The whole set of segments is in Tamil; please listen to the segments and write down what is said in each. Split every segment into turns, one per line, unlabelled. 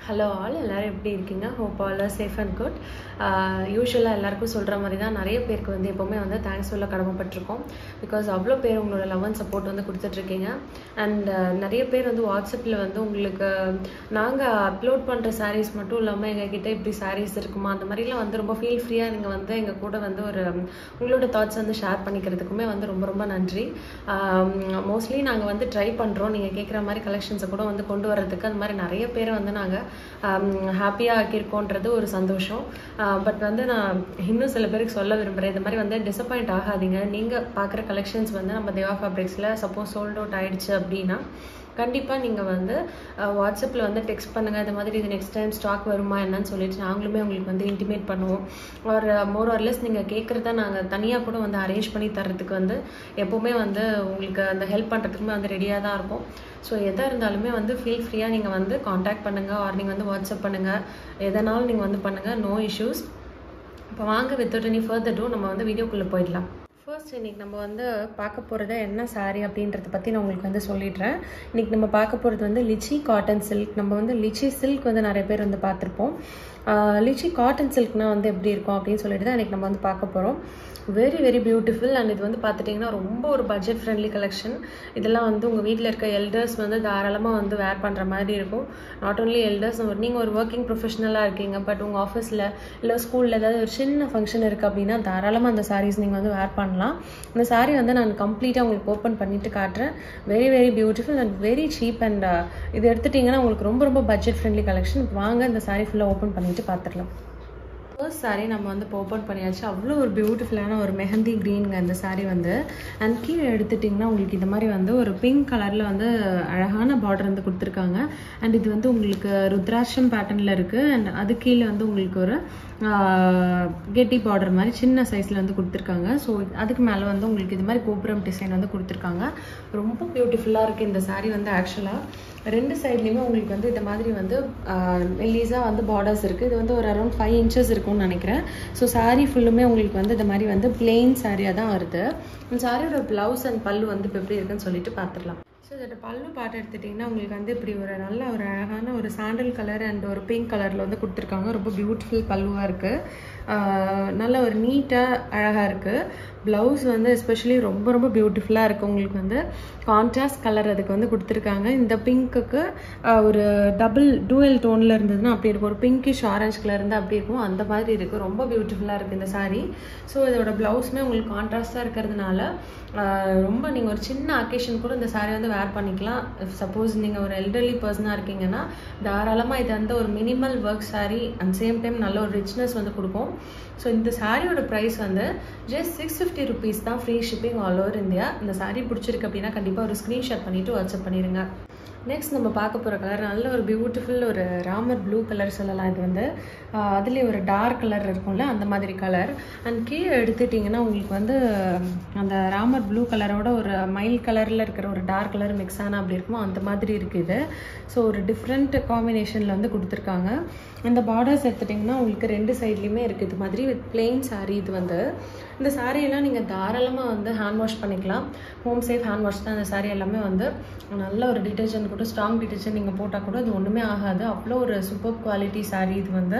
ஹலோ ஆல் எல்லோரும் எப்படி இருக்கீங்க hope all safe and good யூஸ்வலாக எல்லாருக்கும் சொல்கிற மாதிரி தான் நிறைய பேருக்கு வந்து எப்போவுமே வந்து தேங்க்ஸ் சொல்ல கடமைப்பட்டிருக்கோம் பிகாஸ் அவ்வளோ பேர் உங்களோட லவ் அண்ட் சப்போர்ட் வந்து கொடுத்துட்ருக்கீங்க அண்ட் நிறைய பேர் வந்து வாட்ஸ்அப்பில் வந்து உங்களுக்கு நாங்கள் அப்லோட் பண்ணுற சாரீஸ் மட்டும் இல்லாமல் எங்ககிட்ட இப்படி சாரீஸ் இருக்குமா அந்த மாதிரிலாம் வந்து ரொம்ப ஃபீல் ஃப்ரீயாக நீங்கள் வந்து எங்கள் கூட வந்து ஒரு உங்களோட தாட்ஸ் வந்து ஷேர் பண்ணிக்கிறதுக்குமே வந்து ரொம்ப ரொம்ப நன்றி மோஸ்ட்லி நாங்கள் வந்து ட்ரை பண்ணுறோம் நீங்கள் கேட்குற மாதிரி கலெக்ஷன்ஸை கூட வந்து கொண்டு வர்றதுக்கு அந்த மாதிரி நிறைய பேரை வந்து நாங்கள் ஹாப்பியாக ஆக்கியிருக்கோன்றது ஒரு சந்தோஷம் பட் வந்து நான் இன்னும் சில பேருக்கு சொல்ல விரும்புகிறேன் இந்த மாதிரி வந்து டிசப்பாயிண்ட் ஆகாதீங்க நீங்கள் பார்க்குற கலெக்ஷன்ஸ் வந்து நம்ம தேவா ஃபேப்ரிக்ஸில் சப்போஸ் சோல்ட் அவுட் ஆயிடுச்சு அப்படின்னா கண்டிப்பாக நீங்கள் வந்து வாட்ஸ்அப்பில் வந்து டெக்ஸ்ட் பண்ணுங்கள் இந்த மாதிரி இது நெக்ஸ்ட் டைம் ஸ்டாக் வருமா என்னன்னு சொல்லிட்டு நாங்களுமே உங்களுக்கு வந்து இன்டிமேட் பண்ணுவோம் ஒரு மோர் ஆர்லெஸ் நீங்கள் கேட்குறத நாங்கள் தனியாக கூட வந்து அரேஞ்ச் பண்ணி தரதுக்கு வந்து எப்போவுமே வந்து உங்களுக்கு அந்த ஹெல்ப் பண்ணுறதுக்குமே வந்து ரெடியாக தான் இருக்கும் ஸோ எதாக இருந்தாலுமே வந்து ஃபீல் ஃப்ரீயாக நீங்கள் வந்து காண்டாக்ட் பண்ணுங்கள் ஆர் நீங்கள் வந்து வாட்ஸ்அப் பண்ணுங்கள் எதனாலும் நீங்கள் வந்து பண்ணுங்கள் நோ இஷ்யூஸ் இப்போ வாங்க வித்தவுட் எனி ஃபர்தர் டூ நம்ம வந்து வீடியோக்குள்ளே போயிடலாம் ஃபர்ஸ்ட் இன்றைக்கி நம்ம வந்து பார்க்க போகிறது என்ன சாரீ அப்படின்றத பற்றி நான் உங்களுக்கு வந்து சொல்லிடுறேன் இன்றைக்கி நம்ம பார்க்க போகிறது வந்து லிச்சி காட்டன் சில்க் நம்ம வந்து லிச்சி சில்க் வந்து நிறைய பேர் வந்து பார்த்துருப்போம் லிச்சி காட்டன் சில்க்னா வந்து எப்படி இருக்கும் அப்படின்னு சொல்லிட்டு தான் இன்றைக்கி நம்ம வந்து பார்க்க போகிறோம் வெரி வெரி பியூட்டிஃபுல் அண்ட் இது வந்து பார்த்துட்டிங்கன்னா ரொம்ப ஒரு பட்ஜெட் ஃப்ரெண்ட்லி கலெக்ஷன் இதெல்லாம் வந்து உங்கள் வீட்டில் இருக்க எல்டர்ஸ் வந்து தாராளமாக வந்து வேர் பண்ணுற மாதிரி இருக்கும் நாட் ஓன்லி எல்டர்ஸ் நீங்கள் ஒரு ஒர்க்கிங் ப்ரொஃபஷனலாக இருக்கீங்க பட் உங்கள் ஆஃபீஸில் இல்லை ஸ்கூலில் ஏதாவது ஒரு சின்ன ஃபங்க்ஷன் இருக்குது அப்படின்னா தாராளமாக அந்த சாரீஸ் நீங்கள் வந்து வேர் பண்ணலாம் இந்த சாரீ வந்து நான் கம்ப்ளீட்டாக உங்களுக்கு ஓப்பன் பண்ணிவிட்டு காட்டுறேன் very very beautiful and very cheap and இது எடுத்துட்டிங்கன்னா உங்களுக்கு ரொம்ப ரொம்ப பட்ஜெட் ஃப்ரெண்ட்லி கலெக்ஷன் வாங்க இந்த சாரீ ஃபுல்லாக ஓப்பன் பண்ணிவிட்டு பார்த்துடலாம் ஃபர்ஸ்ட் சாரீ நம்ம வந்து ஓப்பன் பண்ணியாச்சு அவ்வளோ ஒரு பியூட்டிஃபுல்லான ஒரு மெஹந்தி க்ரீனுங்க அந்த சாரீ வந்து அண்ட் கீழே எடுத்துட்டிங்கன்னா உங்களுக்கு இந்த மாதிரி வந்து ஒரு பிங்க் கலரில் வந்து அழகான பார்டர் வந்து கொடுத்துருக்காங்க அண்ட் இது வந்து உங்களுக்கு ருத்ராட்சம் பேட்டர்னில் இருக்குது அண்ட் அது கீழே வந்து உங்களுக்கு ஒரு கெட்டி பார்டர் மாதிரி சின்ன சைஸில் வந்து கொடுத்துருக்காங்க ஸோ அதுக்கு மேலே வந்து உங்களுக்கு இது மாதிரி கோபுரம் டிசைன் வந்து கொடுத்துருக்காங்க ரொம்ப பியூட்டிஃபுல்லாக இருக்குது இந்த சாரீ வந்து ஆக்சுவலாக ரெண்டு சைட்லேயுமே உங்களுக்கு வந்து இந்த மாதிரி வந்து மெல்லீஸாக வந்து பார்டர்ஸ் இருக்குது இது வந்து ஒரு அரௌண்ட் ஃபைவ் இன்ச்சஸ் இருக்கும்னு நினைக்கிறேன் ஸோ சாரீ ஃபுல்லுமே உங்களுக்கு வந்து இந்த மாதிரி வந்து பிளெயின் சாரியாக தான் வருது இந்த சாரியோட ப்ளவுஸ் அண்ட் பல்லு வந்து இப்போ எப்படி இருக்குன்னு சொல்லிட்டு பார்த்துடலாம் ஸோ இதோட பல்லு பாட்டு எடுத்துட்டிங்கன்னா உங்களுக்கு வந்து இப்படி ஒரு நல்ல ஒரு அழகான ஒரு சாண்டல் கலர் அண்ட் ஒரு பிங்க் கலரில் வந்து கொடுத்துருக்காங்க ரொம்ப பியூட்டிஃபுல் பல்லுவாக இருக்குது நல்ல ஒரு நீட்டாக அழகாக இருக்குது ப்ளவுஸ் வந்து எஸ்பெஷலி ரொம்ப ரொம்ப பியூட்டிஃபுல்லாக இருக்குது உங்களுக்கு வந்து கான்ட்ராஸ்ட் கலர் அதுக்கு வந்து கொடுத்துருக்காங்க இந்த பிங்க்குக்கு ஒரு டபுள் டூவல் டோனில் இருந்ததுன்னா அப்படி இருக்கும் ஒரு பிங்கிஷ் ஆரஞ்ச் கலர் இருந்தால் அப்படி இருக்கும் அந்த மாதிரி இருக்குது ரொம்ப பியூட்டிஃபுல்லாக இருக்குது இந்த சாரீ ஸோ இதோட ப்ளவுஸுமே உங்களுக்கு கான்ட்ராஸ்டாக இருக்கிறதுனால ரொம்ப நீங்கள் ஒரு சின்ன அக்கேஷன் கூட இந்த சாரீ வந்து வேர் பண்ணிக்கலாம் சப்போஸ் நீங்கள் ஒரு எல்டர்லி பர்சனாக இருக்கீங்கன்னா தாராளமாக இது வந்து ஒரு minimal work saree and same time நல்ல ஒரு ரிச்னஸ் வந்து கொடுக்கும் ஸோ இந்த சாரியோட ப்ரைஸ் வந்து ஜஸ்ட் சிக்ஸ் ஃபிஃப்டி ருபீஸ் தான் free shipping all over India இந்த சாரீ பிடிச்சிருக்கு அப்படின்னா கண்டிப்பாக ஒரு ஸ்க்ரீன்ஷாட் பண்ணிவிட்டு வாட்ஸ்அப் பண்ணிடுங்க நெக்ஸ்ட் நம்ம பார்க்க போகிற கலர் நல்ல ஒரு பியூட்டிஃபுல் ஒரு ராமர் ப்ளூ கலர் சொல்லலாம் இது வந்து அதுலேயே ஒரு டார்க் கலர் இருக்கும்ல அந்த மாதிரி கலர் அண்ட் கீழே எடுத்துட்டிங்கன்னா உங்களுக்கு வந்து அந்த ராமர் ப்ளூ கலரோட ஒரு மைல் கலரில் இருக்கிற ஒரு டார்க் கலர் மிக்ஸ் ஆனால் அப்படி இருக்குமோ அந்த மாதிரி இருக்குது ஸோ ஒரு டிஃப்ரெண்ட் காம்பினேஷனில் வந்து கொடுத்துருக்காங்க இந்த பார்டர்ஸ் எடுத்துட்டிங்கன்னா உங்களுக்கு ரெண்டு சைட்லேயுமே இருக்குது இது மாதிரி வித் பிளெயின் சாரீ இது வந்து இந்த சாரியெல்லாம் நீங்கள் தாராளமாக வந்து ஹேண்ட் வாஷ் பண்ணிக்கலாம் ஹோம் சேஃப் ஹேண்ட் வாஷ் தான் இந்த சாரீ எல்லாமே வந்து நல்ல ஒரு டிட்டர்ஜென்ட் கூட ஸ்ட்ராங் டிட்டர்ஜென்ட் நீங்கள் போட்டால் கூட இது ஒன்றுமே ஆகாது அவ்வளோ ஒரு சூப்பர் குவாலிட்டி சாரீ இது வந்து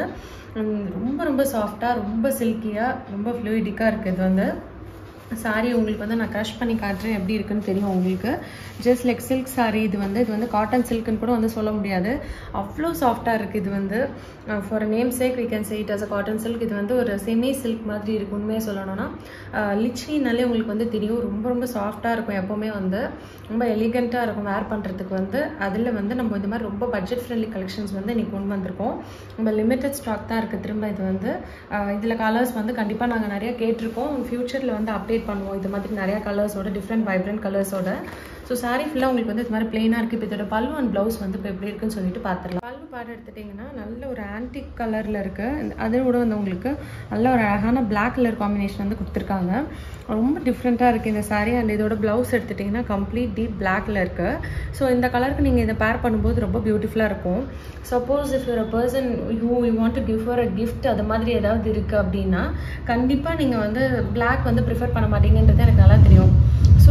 ரொம்ப ரொம்ப சாஃப்டாக ரொம்ப சில்கியாக ரொம்ப ஃப்ளூயிடிக்காக இருக்குது இது வந்து சாரீ உங்களுக்கு வந்து நான் க்ரஷ் பண்ணி காட்டுறேன் எப்படி இருக்குன்னு தெரியும் உங்களுக்கு ஜஸ்ட் லைக் சில்க் சாரீ இது வந்து இது வந்து காட்டன் சில்க்குன்னு கூட வந்து சொல்ல முடியாது அவ்வளோ சாஃப்டாக இருக்குது இது வந்து for name sake we can it as a cotton silk இது வந்து ஒரு செமி சில்க் மாதிரி இருக்கும் உண்மையாக சொல்லணும்னா லிச்சினாலே உங்களுக்கு வந்து தெரியும் ரொம்ப ரொம்ப சாஃப்டாக இருக்கும் எப்போவுமே வந்து ரொம்ப எலிகண்ட்டாக இருக்கும் வேர் பண்ணுறதுக்கு வந்து அதில் வந்து நம்ம இந்த மாதிரி ரொம்ப பட்ஜெட் ஃப்ரெண்ட்லி கலெக்ஷன்ஸ் வந்து இன்றைக்கி கொண்டு வந்திருக்கோம் நம்ம லிமிட்டட் ஸ்டாக் தான் இருக்குது திரும்ப இது வந்து இதில் கலர்ஸ் வந்து கண்டிப்பாக நாங்கள் நிறையா கேட்டிருக்கோம் ஃப்யூச்சரில் வந்து அப்டேட் பண்ணுவோம் இது மாதிரி நிறையா கலர்ஸோட டிஃப்ரெண்ட் வைப்ரண்ட் கலர்ஸோட ஸோ சாரீ ஃபுல்லாக உங்களுக்கு வந்து இது மாதிரி பிளெயினாக இருக்குது இப்போ இதோட பல்லு அண்ட் ப்ளவுஸ் வந்து இப்போ எப்படி இருக்குன்னு சொல்லிட்டு பார்த்துடலாம் பல்லு பாட்டு எடுத்துட்டிங்கன்னா நல்ல ஒரு ஆன்டிக் கலரில் இருக்குது அதோட வந்து உங்களுக்கு நல்ல ஒரு அழகான பிளாக் கலர் காம்பினேஷன் வந்து கொடுத்துருக்காங்க ரொம்ப டிஃப்ரெண்ட்டாக இருக்குது இந்த சாரீ அண்ட் இதோட ப்ளவுஸ் எடுத்துட்டிங்கன்னா கம்ப்ளீட் டீப் பிளாக்ல இருக்குது ஸோ இந்த கலருக்கு நீங்கள் இதை பேர் பண்ணும்போது ரொம்ப பியூட்டிஃபுல்லாக இருக்கும் suppose if you're a person who you want to give for a gift அது மாதிரி ஏதாவது இருக்குது அப்படின்னா கண்டிப்பாக நீங்கள் வந்து பிளாக் வந்து ப்ரிஃபர் பண்ண மாட்டீங்கன்றது எனக்கு நல்லா தெரியும் ஸோ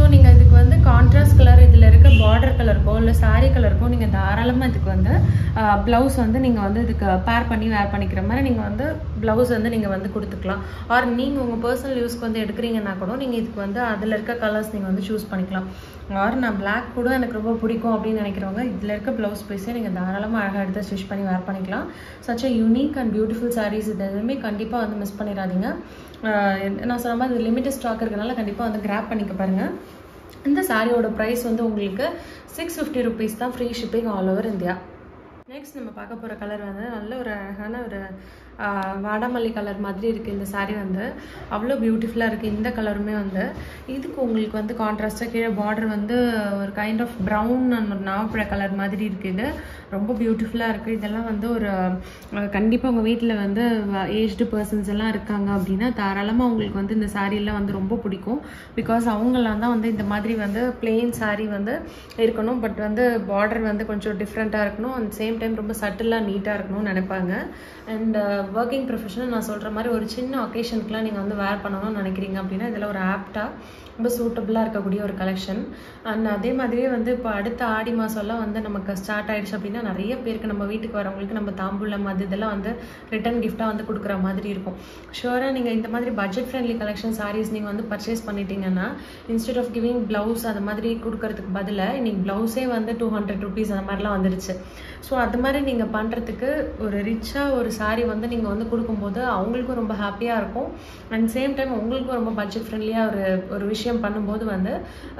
ஸோ நீங்கள் இதுக்கு வந்து கான்ட்ராஸ்ட் கலர் இதில் இருக்க பார்டர் கலருக்கோ இல்லை saree கலருக்கோ நீங்கள் தாராளமாக இதுக்கு வந்து ப்ளவுஸ் வந்து நீங்கள் வந்து இதுக்கு பேர் பண்ணி வேர் பண்ணிக்கிற மாதிரி நீங்கள் வந்து ப்ளவுஸ் வந்து நீங்கள் வந்து கொடுத்துக்கலாம் ஆர் நீங்கள் உங்கள் பர்சனல் யூஸ்க்கு வந்து எடுக்கிறீங்கன்னா கூட நீங்கள் இதுக்கு வந்து அதில் இருக்க கலர்ஸ் நீங்கள் வந்து சூஸ் பண்ணிக்கலாம் ஆர் நான் Black கூட எனக்கு ரொம்ப பிடிக்கும் அப்படின்னு நினைக்கிறவங்க இதில் இருக்க ப்ளவுஸ் பீஸே நீங்கள் தாராளமாக அழகாக எடுத்து ஸ்டிச் பண்ணி வேர் பண்ணிக்கலாம் such a unique and beautiful sarees இது எதுவுமே கண்டிப்பாக வந்து மிஸ் பண்ணிடாதீங்க ஆஹ் நான் சொன்ன மாதிரி லிமிட்டட் ஸ்டாக் இருக்கனால கண்டிப்பாக வந்து கிராப் பண்ணிக்க பாருங்கள் இந்த சாரியோட ப்ரைஸ் வந்து உங்களுக்கு சிக்ஸ் ஃபிஃப்டி ருபீஸ் தான் free shipping all over India next நம்ம பார்க்க போகிற கலர் வந்து நல்ல ஒரு அழகான ஒரு ஆஹ், வாடாமல்லி கலர் மாதிரி இருக்குது இந்த saree வந்து அவ்வளோ பியூட்டிஃபுல்லாக இருக்குது இந்த கலருமே வந்து இதுக்கு உங்களுக்கு வந்து கான்ட்ராஸ்டாக கீழே பார்டர் வந்து ஒரு கைண்ட் ஆஃப் ப்ரௌன் அண்ட் ஒரு நாவப்பழ கலர் மாதிரி இருக்குது ரொம்ப பியூட்டிஃபுல்லாக இருக்குது இதெல்லாம் வந்து ஒரு கண்டிப்பாக உங்கள் வீட்டில் வந்து ஏஜ்டு பர்சன்ஸ் எல்லாம் இருக்காங்க அப்படின்னா தாராளமாக உங்களுக்கு வந்து இந்த சாரீலாம் வந்து ரொம்ப பிடிக்கும் பிகாஸ் அவங்களாம் தான் வந்து இந்த மாதிரி வந்து பிளெயின் saree வந்து இருக்கணும் பட் வந்து பார்டர் வந்து கொஞ்சம் டிஃப்ரெண்ட்டாக இருக்கணும் அண்ட் சேம் டைம் ரொம்ப சட்டிலாக நீட்டாக இருக்கணும்னு நினைப்பாங்க அண்ட் ஒர்க்கிங் ப்ரொஃபஷனல் நான் சொல்கிற மாதிரி ஒரு சின்ன ஒகேஷனுக்குலாம் நீங்கள் வந்து வேர் பண்ணணும்னு நினைக்கிறீங்க அப்படின்னா இதில் ஒரு ஆப்டாக ரொம்ப சூட்டபுளாக இருக்கக்கூடிய ஒரு கலெக்ஷன் அண்ட் அதே மாதிரியே வந்து இப்போ அடுத்த ஆடி மாதம்லாம் வந்து நமக்கு ஸ்டார்ட் ஆயிடுச்சு அப்படின்னா நிறைய பேருக்கு நம்ம வீட்டுக்கு வரவங்களுக்கு நம்ம தாம்பூலம் அது இதெல்லாம் வந்து ரிட்டன் கிஃப்டாக வந்து கொடுக்குற மாதிரி இருக்கும் ஷுவராக நீங்கள் இந்த மாதிரி பட்ஜெட் ஃப்ரெண்ட்லி கலெக்ஷன் சாரீஸ் நீங்கள் வந்து பர்ச்சேஸ் பண்ணிட்டீங்கன்னா இன்ஸ்டெட் ஆஃப் கிவிங் ப்ளவுஸ் அது மாதிரி கொடுக்கறதுக்கு பதிலாக இன்னைக்கு ப்ளவுஸே வந்து டூ ஹண்ட்ரட் ருபீஸ் அந்த மாதிரிலாம் வந்துருச்சு ஸோ அது மாதிரி நீங்கள் பண்ணுறதுக்கு ஒரு ரிச்சாக ஒரு saree வந்து நீங்கள் வந்து கொடுக்கும்போது அவங்களுக்கும் ரொம்ப ஹாப்பியாக இருக்கும் அண்ட் சேம் டைம் உங்களுக்கும் ரொம்ப பட்ஜெட் ஃப்ரெண்ட்லியாக ஒரு ஒரு விஷயம் பண்ணும்போது வந்து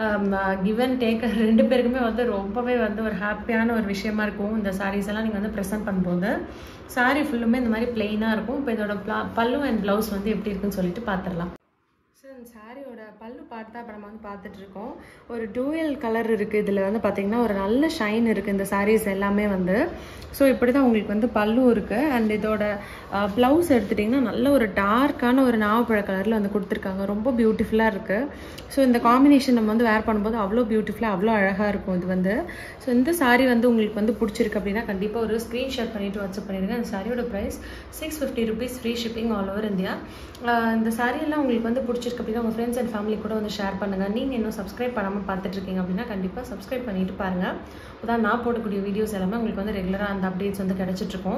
கிவ் அண்ட் டேக் ரெண்டு பேருக்குமே வந்து ரொம்பவே வந்து ஒரு ஹாப்பியான ஒரு விஷயமா இருக்கும் இந்த sarees எல்லாம் நீங்கள் வந்து ப்ரெசென்ட் பண்ணும்போது saree ஃபுல்லுமே இந்த மாதிரி பிளெயினாக இருக்கும் இப்போ இதோட pla- பல்லு அண்ட் ப்ளவுஸ் வந்து எப்படி இருக்குன்னு சொல்லிட்டு பார்த்துடலாம் ஸோ இந்த சாரியோட பல்லு பார்த்து தான் இப்போ நம்ம வந்து பார்த்துட்டு இருக்கோம் ஒரு டூயல் கலர் இருக்குது இதில் வந்து பார்த்தீங்கன்னா ஒரு நல்ல ஷைன் இருக்குது இந்த sarees எல்லாமே வந்து ஸோ இப்படி தான் உங்களுக்கு வந்து பல்லு இருக்குது அண்ட் இதோட ப்ளவுஸ் எடுத்துட்டிங்கன்னா நல்ல ஒரு டார்க்கான ஒரு நாவப்பழ கலரில் வந்து கொடுத்துருக்காங்க ரொம்ப பியூட்டிஃபுல்லாக இருக்குது ஸோ இந்த காம்பினேஷன் நம்ம வந்து வேர் பண்ணும்போது அவ்வளோ பியூட்டிஃபுல்லாக அவ்வளோ அழகாக இருக்கும் இது வந்து ஸோ இந்த saree வந்து உங்களுக்கு வந்து பிடிச்சிருக்கு அப்படின்னா கண்டிப்பாக ஒரு ஸ்க்ரீன்ஷாட் பண்ணிவிட்டு வாட்ஸ்அப் பண்ணிடுங்க அந்த சாரியோட price six fifty rupees free shipping all over India இந்த saree எல்லாம் உங்களுக்கு வந்து பிடிச்சிருக்கு அப்படின்னா உங்கள் ஃப்ரெண்ட்ஸ் அண்ட் ஃபேமிலி கூட வந்து ஷேர் பண்ணுங்கள் நீங்கள் இன்னும் சப்ஸ்கிரைப் பண்ணாமல் பார்த்துட்டு இருக்கீங்க அப்படின்னா கண்டிப்பாக சப்ஸ்கிரைப் பண்ணிட்டு பாருங்கள் அதான் நான் போடக்கூடிய வீடியோஸ் எல்லாமே உங்களுக்கு வந்து ரெகுலராக அந்த அப்டேட்ஸ் வந்து கிடைச்சிட்ருக்கோம்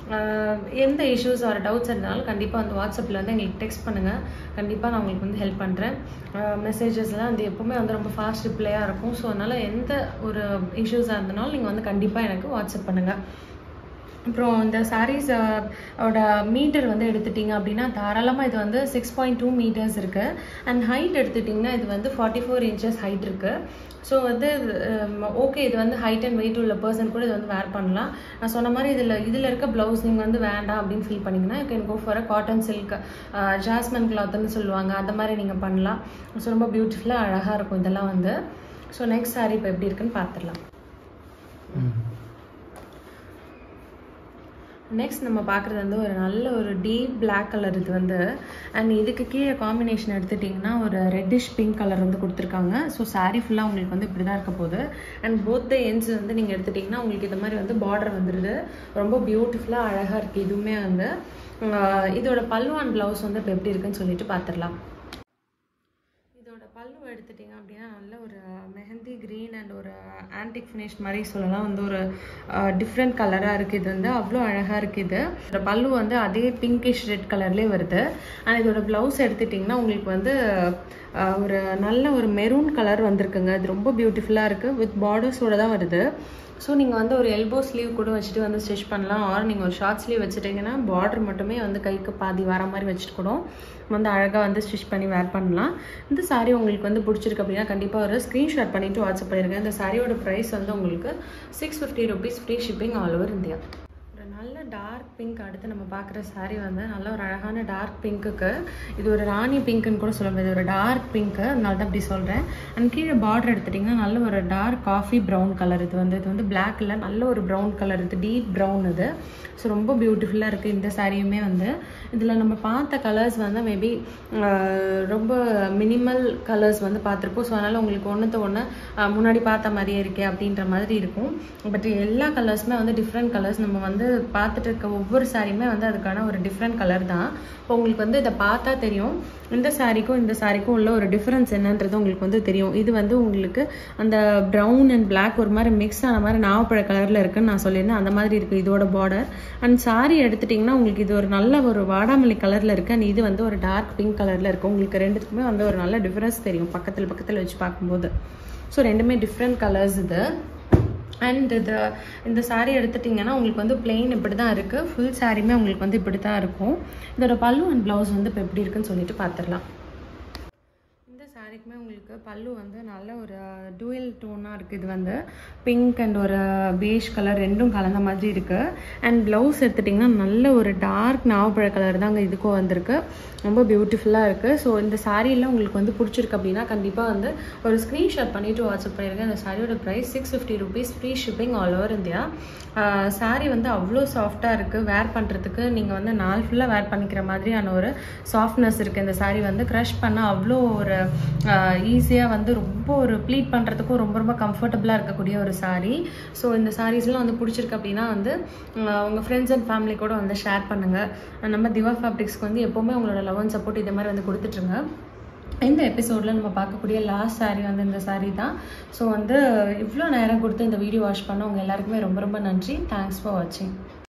எந்த இஷ்யூஸ் ஆர் டவுட்ஸ் இருந்தாலும் கண்டிப்பாக வந்து வாட்ஸ்அப்பில் வந்து எங்களுக்கு டெக்ஸ்ட் பண்ணுங்கள் கண்டிப்பாக நான் உங்களுக்கு வந்து ஹெல்ப் பண்ணுறேன் மெசேஜஸ்லாம் வந்து எப்போவுமே வந்து ரொம்ப ஃபாஸ்ட் ரிப்ளையாக இருக்கும் ஸோ அதனால் எந்த ஒரு இஷ்யூஸாக இருந்தனாலும் நீங்கள் வந்து கண்டிப்பாக எனக்கு வாட்ஸ்அப் பண்ணுங்கள் அப்புறம் இந்த சாரீஸ் ஓட மீட்டர் வந்து எடுத்துட்டிங்க அப்படின்னா தாராளமாக இது வந்து சிக்ஸ் பாயிண்ட் டூ மீட்டர்ஸ் இருக்குது அண்ட் ஹைட் எடுத்துட்டிங்கன்னா இது வந்து ஃபார்ட்டி ஃபோர் இன்ச்சஸ் ஹைட் இருக்குது ஸோ வந்து ஓகே இது வந்து ஹைட் அண்ட் வெயிட் உள்ள பர்சன் கூட இது வந்து வேர் பண்ணலாம் நான் சொன்ன மாதிரி இதில் இதில் இருக்க ப்ளவுஸ் நீங்கள் வந்து வேண்டாம் அப்படின்னு ஃபீல் பண்ணிங்கன்னா you can go for a cotton silk jasmine கிளாத்னு சொல்லுவாங்க அந்த மாதிரி நீங்கள் பண்ணலாம் ஸோ ரொம்ப பியூட்டிஃபுல்லாக அழகாக இருக்கும் இதெல்லாம் வந்து ஸோ நெக்ஸ்ட் சாரீ இப்போ எப்படி இருக்குன்னு பார்த்துடலாம் நெக்ஸ்ட் நம்ம பார்க்குறது வந்து ஒரு நல்ல ஒரு டீப் Black கலர் இது வந்து அண்ட் இதுக்கு கீழே காம்பினேஷன் எடுத்துட்டிங்கன்னா ஒரு ரெட்டிஷ் பிங்க் கலர் வந்து கொடுத்துருக்காங்க ஸோ saree ஃபுல்லாக உங்களுக்கு வந்து இப்படி தான் இருக்க போகுது அண்ட் போத் த எண்ட்ஸ் வந்து நீங்கள் எடுத்துட்டிங்கன்னா உங்களுக்கு இந்த மாதிரி வந்து பார்டர் வந்துடுது ரொம்ப பியூட்டிஃபுல்லாக அழகாக இருக்குது இதுவுமே வந்து ஆஹ் இதோட பல்லு அண்ட் ப்ளவுஸ் வந்து இப்போ எப்படி இருக்குன்னு சொல்லிட்டு பார்த்துடலாம் இதோட பல்லு எடுத்துட்டிங்க அப்படின்னா நல்ல ஒரு மெஹந்தி க்ரீன் அண்ட் ஒரு ஆன்டிக் ஃபினிஷ் மாதிரி சொல்லலாம் வந்து ஒரு டிஃப்ரெண்ட் கலராக இருக்குது இது வந்து அவ்வளோ அழகாக இருக்குது இது இதோட பல்லு வந்து அதே பிங்கிஷ் ரெட் கலர்லேயே வருது அண்ட் இதோட ப்ளவுஸ் எடுத்துட்டிங்கன்னா உங்களுக்கு வந்து அஹ், ஒரு நல்ல ஒரு மெரூன் கலர் வந்திருக்குங்க இது ரொம்ப பியூட்டிஃபுல்லாக இருக்குது வித் பார்டர்ஸோட தான் வருது ஸோ நீங்கள் வந்து ஒரு எல்போ ஸ்லீவ் கூட வச்சுட்டு வந்து ஸ்டிச் பண்ணலாம் ஆர் நீங்கள் ஒரு ஷார்ட் ஸ்லீவ் வச்சுட்டிங்கன்னா பார்டர் மட்டுமே வந்து கைக்கு பாதி வர மாதிரி வச்சுட்டு கூட வந்து அழகாக வந்து ஸ்டிச் பண்ணி வேர் பண்ணலாம் இந்த saree உங்களுக்கு வந்து பிடிச்சிருக்கு அப்படின்னா கண்டிப்பாக ஒரு ஸ்க்ரீன்ஷாட் பண்ணிவிட்டு வாட்ஸ்அப் பண்ணிருங்க இந்த சாரியோட ப்ரைஸ் வந்து உங்களுக்கு six fifty rupees free shipping all over India ஒரு நல்ல டார்க் பிங்க் அடுத்து நம்ம பார்க்குற saree வந்து நல்ல ஒரு அழகான டார்க் பிங்க்குக்கு இது ஒரு ராணி பிங்க்குன்னு கூட சொல்லுவாங்க இது ஒரு டார்க் பிங்க்கு அதனால தான் அப்படி சொல்கிறேன் அண்ட் கீழே பார்டர் எடுத்துட்டிங்கன்னா நல்ல ஒரு டார்க் காஃபி ப்ரௌன் கலர் இது வந்து இது வந்து black இல்ல நல்ல ஒரு ப்ரௌன் கலர் இது டீப் ப்ரௌன் இது ஸோ ரொம்ப பியூட்டிஃபுல்லாக இருக்குது இந்த சாரியுமே வந்து இதில் நம்ம பார்த்த கலர்ஸ் வந்து மேபி ரொம்ப மினிமல் கலர்ஸ் வந்து பார்த்துருப்போம் ஸோ அதனால் உங்களுக்கு ஒன்றுத்த ஒன்று முன்னாடி பார்த்த மாதிரியே இருக்கே அப்படின்ற மாதிரி இருக்கும் பட் எல்லா கலர்ஸுமே வந்து டிஃப்ரெண்ட் கலர்ஸ் நம்ம வந்து பார்த்து பார்த்துட்டு இருக்க ஒவ்வொரு சாரியுமே வந்து அதுக்கான ஒரு டிஃப்ரெண்ட் கலர் தான் இப்போ உங்களுக்கு வந்து இதை பார்த்தா தெரியும் இந்த சாரிக்கும் இந்த சாரிக்கும் உள்ள ஒரு டிஃப்ரென்ஸ் என்னன்றது உங்களுக்கு வந்து தெரியும் இது வந்து உங்களுக்கு அந்த ப்ரௌன் அண்ட் Black ஒரு மாதிரி மிக்ஸ் ஆன மாதிரி நாவப்பழ கலரில் இருக்குன்னு நான் சொல்லியிருந்தேன் அந்த மாதிரி இருக்குது இதோட பார்டர் அண்ட் சாரி எடுத்துட்டிங்கன்னா உங்களுக்கு இது ஒரு நல்ல ஒரு வாடாமல்லி கலரில் இருக்குது அண்ட் இது வந்து ஒரு டார்க் பிங்க் கலரில் இருக்குது உங்களுக்கு ரெண்டுத்துக்குமே வந்து ஒரு நல்ல டிஃப்ரென்ஸ் தெரியும் பக்கத்தில் பக்கத்தில் வச்சு பார்க்கும்போது ஸோ ரெண்டுமே டிஃப்ரெண்ட் கலர்ஸ் இது அண்ட் இது இந்த saree எடுத்துட்டிங்கன்னா உங்களுக்கு வந்து plain இப்படி தான் இருக்குது ஃபுல் சாரியுமே உங்களுக்கு வந்து இப்படி தான் இருக்கும் இதோட பல்லு அண்ட் ப்ளவுஸ் வந்து இப்போ எப்படி இருக்குன்னு சொல்லிட்டு பார்த்துடலாம் இந்த சாரிக்குமே உங்களுக்கு பல்லு வந்து நல்ல ஒரு டூயல் டோனாக இருக்குது இது வந்து பிங்க் அண்ட் ஒரு பேஷ் கலர் ரெண்டும் கலந்த மாதிரி இருக்குது அண்ட் ப்ளவுஸ் எடுத்துட்டிங்கன்னா நல்ல ஒரு டார்க் நாவப்பழ கலர் தாங்க இதுக்கும் வந்திருக்கு ரொம்ப பியூட்டிஃபுல்லாக இருக்குது ஸோ இந்த சாரியில் உங்களுக்கு வந்து பிடிச்சிருக்கு அப்படின்னா கண்டிப்பாக வந்து ஒரு ஸ்க்ரீன்ஷாட் பண்ணிவிட்டு வாட்ஸ்அப் பண்ணியிருக்கேன் இந்த சாரியோட price six fifty rupees free shipping all over India saree வந்து அவ்வளோ சாஃப்டாக இருக்குது வேர் பண்ணுறதுக்கு நீங்கள் வந்து நாள் ஃபுல்லாக வேர் பண்ணிக்கிற மாதிரியான ஒரு சாஃப்ட்னஸ் இருக்குது இந்த சாரி வந்து க்ரஷ் பண்ண அவ்வளோ ஒரு ஈஸியாக வந்து ரொம்ப ஒரு ப்ளீட் பண்ணுறதுக்கும் ரொம்ப ரொம்ப கம்ஃபர்டபுளாக இருக்கக்கூடிய ஒரு சாரி ஸோ இந்த சாரீஸ்லாம் வந்து பிடிச்சிருக்கு அப்படின்னா வந்து ஆஹ் உங்கள் ஃப்ரெண்ட்ஸ் அண்ட் ஃபேமிலி கூட வந்து ஷேர் பண்ணுங்கள் நம்ம திவா ஃபேப்ரிக்ஸ்க்கு வந்து எப்போவுமே உங்களோட லவ் அண்ட் சப்போர்ட் இது மாதிரி வந்து கொடுத்துட்ருங்க இந்த எபிசோடில் நம்ம பார்க்கக்கூடிய லாஸ்ட் saree வந்து இந்த saree தான் ஸோ வந்து இவ்வளோ நேரம் கொடுத்து இந்த வீடியோ வாட்ச் பண்ண உங்கள் எல்லாருக்குமே ரொம்ப ரொம்ப நன்றி தேங்க்ஸ் ஃபார் வாட்சிங்